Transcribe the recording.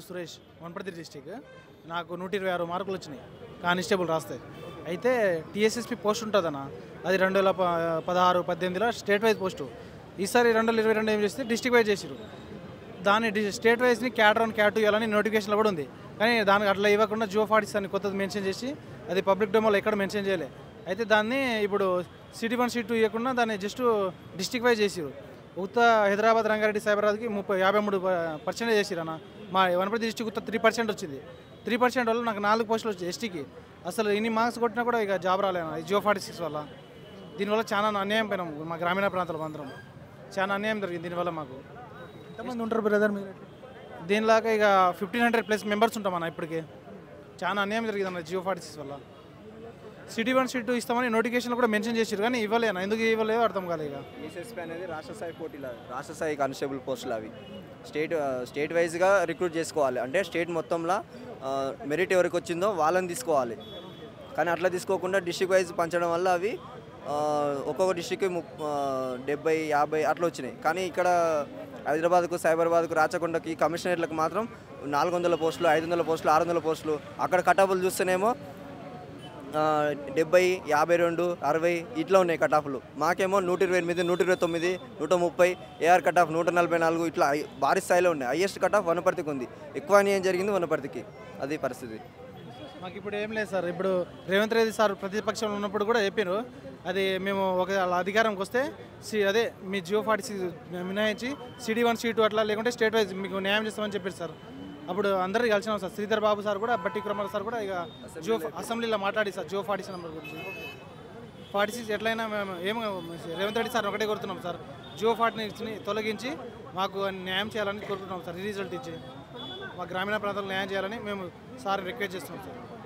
Suresh Wanaparthy district నాకు నూట ఇరవై ఆరు మార్కులు వచ్చినాయి కానిస్టేబుల్ రాస్తే అయితే టీఎస్ఎస్పి పోస్ట్ ఉంటుందన్న అది రెండు వేల ప- పదహారు పద్దెనిమిదిలో స్టేట్ వైజ్ పోస్టు ఈసారి రెండు వేల ఇరవై రెండు ఏం చేస్తే డిస్టిక్ వైజ్ చేసిరు దాన్ని డి- స్టేట్ వైజ్ని క్యాటర్ వన్ క్యాట్ ఇవ్వాలని నోటిఫికేషన్లో కూడా ఉంది కానీ దానికి అట్లా ఇవ్వకుండా జియో ఫార్టీస్ అని కొత్తది మెన్షన్ చేసి అది పబ్లిక్ డొమోలో ఎక్కడ మెన్షన్ చేయలే అయితే దాన్ని ఇప్పుడు సిటీ వన్ సీ టూ ఇవ్వకుండా దాన్ని జస్ట్ డిస్టిక్ వైజ్ చేసిరు ఉత్త హైదరాబాద్ రంగారెడ్డి సైబరాబాద్కి ముప్పై యాభై మూడు పర్సెంట్ చేసిరు అన్న మా వనపర్తి డిస్టిక్ ఉత్త త్రీ పర్సెంట్ వచ్చింది త్రీ పర్సెంట్ వల్ల నాకు నాలుగు పోస్టులు వచ్చాయి ఎస్టీకి అసలు ఇన్ని మార్క్స్ కొట్టినా కూడా ఇక జాబ్ రాలేను జియో ఫార్టీ సిక్స్ వల్ల దీనివల్ల చాలా అన్యాయం పోయినాం మా గ్రామీణ ప్రాంతాల అందరం చాలా అన్యాయం జరిగింది దీనివల్ల మాకు ఎంతమంది ఉంటారు బ్రదర్ మీరు దీనిలాగా ఇక ఫిఫ్టీన్ హండ్రెడ్ ప్లస్ మెంబర్స్ ఉంటామన్న ఇప్పటికే చాలా అన్యాయం జరిగింది అన్న జియో ఫార్టీ సిక్స్ వల్ల సిటీ వన్ సిటీ టూ ఇస్తామని నోటిఫికేషన్లో కూడా మెన్షన్ చేసారు కానీ ఇవ్వలేనా ఎందుకు ఇవ్వలేదో అర్థం కాలేదు ఇక ఈసెస్పీ అనేది రాష్ట్ర స్థాయి పోటీలు అవి. రాష్ట్ర స్థాయి కానిస్టేబుల్ పోస్టులు అవి స్టేట్ స్టేట్ వైజ్గా రిక్రూట్ చేసుకోవాలి అంటే స్టేట్ మొత్తంలో మెరిట్ ఎవరికి వచ్చిందో వాళ్ళని తీసుకోవాలి కానీ అట్లా తీసుకోకుండా డిస్టిక్ వైజ్ పంచడం వల్ల అవి ఆ, ఒక్కొక్క డిస్టిక్కి ముప్ ఆ, డెబ్బై యాభై అట్లా వచ్చినాయి కానీ ఇక్కడ హైదరాబాద్కు సైబరాబాద్కు రాచకొండకి కమిషనరేట్లకు మాత్రం నాలుగు వందల పోస్టులు ఐదు వందల పోస్టులు ఆరు వందల పోస్టులు అక్కడ కటాపులు చూస్తేనేమో ఆ, డెబ్బై యాభై రెండు అరవై ఇట్లా ఉన్నాయి కటాఫ్లు మాకేమో నూట ఇరవై ఎనిమిది నూట ఇరవై తొమ్మిది నూట ముప్పై ఏఆర్ కటాఫ్ నూట నలభై నాలుగు ఇట్లా హై- భారీ స్థాయిలో ఉన్నాయి హైయెస్ట్ కటాఫ్ వనపర్తికి ఉంది ఎక్కువ అన్యాయం జరిగింది వనపర్తికి అది పరిస్థితి మాకు ఇప్పుడు ఏం లేదు సార్ ఇప్పుడు రేవంత్ రెడ్డి సార్ ప్రతిపక్షంలో ఉన్నప్పుడు కూడా చెప్పారు అది మేము ఒక వాళ్ళ అధికారంకి వస్తే సి అదే మీ జియో ఫార్టీ సిక్స్ మినహాయించి సిటీ వన్ సీ టూ అట్లా లేకుంటే స్టేట్ వైజ్ మీకు న్యాయం చేస్తామని చెప్పారు సార్ అప్పుడు అందరికీ కలిసినాం సార్ శ్రీధర్ బాబు సార్ కూడా బట్టి కుమార్ సార్ కూడా ఇక జియో అసెంబ్లీలో మాట్లాడి సార్ జియో ఫార్టీ నెంబర్ గురించి ఫార్టీ సిక్స్ ఎట్లయినా మేము ఏం రేవంత్ రెడ్డి సార్ ఒకటే కోరుతున్నాం సార్ జియో ఫార్టీని తొలగించి మాకు న్యాయం చేయాలని కోరుకుంటున్నాం సార్ ఈ రిజల్ట్ ఇచ్చి మా గ్రామీణ ప్రాంతాలకు న్యాయం చేయాలని మేము సార్ రిక్వెస్ట్ చేస్తున్నాం సార్